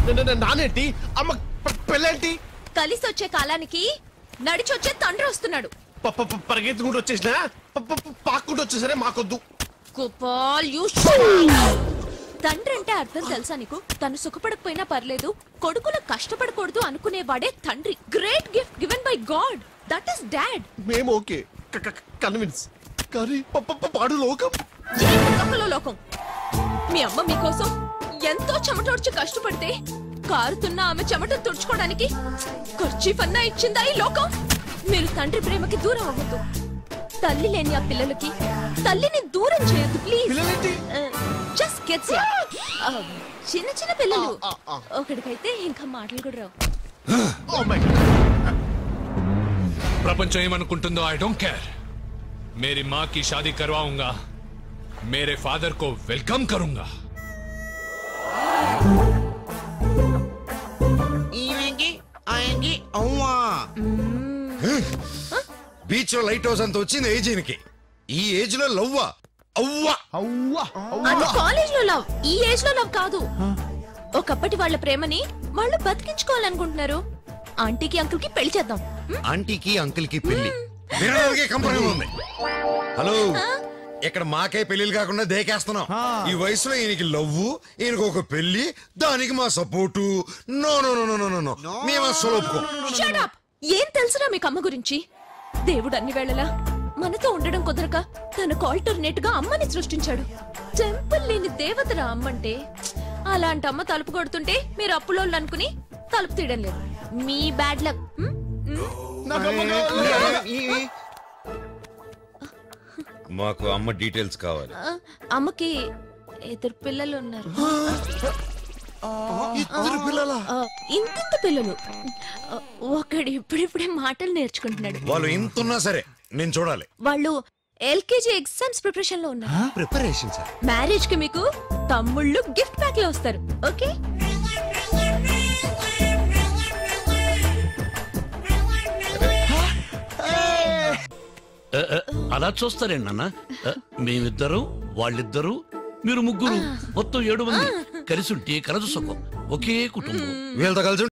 నానేంటి అమ్మ ప- పెళ్ళేంటి కలిసి వచ్చే కాలానికి నడిచొచ్చే తండ్రి వస్తున్నాడు ప- ప- ప- పరిగెత్తుకుంటూ వచ్చేసిన పాక్కుంటూ వచ్చేసరే మాకొద్దు గోపాల్ యూ తండ్రి అంటే అర్థం తెలుసా నీకు తను సుఖపడకపోయినా పర్లేదు కొడుకులు కష్టపడకూడదు అనుకునేవాడే తండ్రి great gift given by God that is dad మేము ఓకే కన్విన్స్ కానీ ప- ప- ప- పాడు లోకం లోకంలో లోకం మీ అమ్మ మీకోసం ఎంతో చెమటోడ్చి కష్టపడితే కారుతున్న ఆమె చెమటను తుడుచుకోవడానికి ఖర్చీఫ్ అన్నా ఇచ్చిందా ఈ లోకం మీరు తండ్రి ప్రేమకి దూరం అవ్వద్దు తల్లి లేని ఆ పిల్లలకి తల్లిని దూరం చేయొద్దు ప్లీజ్ పిల్లలేంటి జస్ట్ కిడ్స్ చిన్న చిన్న పిల్లలు ఆ, ఆ, ఆ. ఒకడికైతే ఇంకా మాటలు కూడా రావు Oh my God. प्रपंच ఏమనుకుంటుందో ఐ డోంట్ కేర్ मेरी माँ की शादी करवाऊंगा मेरे फादर को वेलकम करूंगा ఈమెకి ఆయనకి అవ్వా బీచ్ లో లైట్ హౌస్ అంత వచ్చింది ఏజ్ ఈయనకి ఈ ఏజ్ లో లవ్వా అవ్వా అవ్వా అది కాలేజ్ లో లవ్ ఈ ఏజ్ లో లవ్ కాదు ఒకప్పటి వాళ్ళ ప్రేమని వాళ్ళు బతికించుకోవాలనుకుంటున్నారు ఆంటీకి అంకుల్ కి పెళ్లి చేద్దాం హ్మ్? ఆంటీకి అంకుల్ కి పెళ్లి వినడానికి కంపెనీ ఉంది హలో ఇక్కడ మాకే పెళ్లిలు కాకుండా దేకేస్తున్నాం ఈ వయసులో ఈయనకి లవ్వు ఈయనకు ఒక పెళ్లి దానికి మా support no no no no no no మేము అసలు ఒప్పుకోం Shut up! ఏం తెలుసురా మీకు అమ్మ గురించి దేవుడు అన్ని వేళలా మనతో ఉండడం కుదరక తనకు ఆల్టర్నేట్ గా అమ్మని సృష్టించాడు టెంపుల్ లేని దేవతరా అమ్మంటే అలాంటి అమ్మ తలుపు కొడుతుంటే మీరు అప్పులోళ్ళు అనుకుని తలుపు తీయడం లేదు మీ బ్యాడ్ లక్ నాకు అమ్మ కావాలి. ఈ- మాకు అమ్మ డీటెయిల్స్ కావాలి అమ్మకి ఇద్దరు పిల్లలు ఉన్నారు ఇద్దరు పిల్లల ఆ, ఇంతింత పిల్లలు ఆ, ఒకడు ఇప్పుడిప్పుడే మాటలు నేర్చుకుంటున్నాడు వాళ్ళు ఇంతున్నా సరే నేను చూడాలి వాళ్ళు ఎల్కేజీ ఎగ్జామ్స్ ప్రిపరేషన్ లో ఉన్నారు ప్రిపరేషన్ సార్ మ్యారేజ్ కి మీకు తమ్ముళ్ళు గిఫ్ట్ ప్యాక్ లో వస్తారు ఓకే ఆ, ఆ, అలా చూస్తారేంటి నాన్న ఆ, మేమిద్దరు వాళ్ళిద్దరు మీరు ముగ్గురు మొత్తం ఏడు మంది కలిసి ఉంటే కలదు సుఖం ఒకే కుటుంబం వీళ్ళతో కలిసి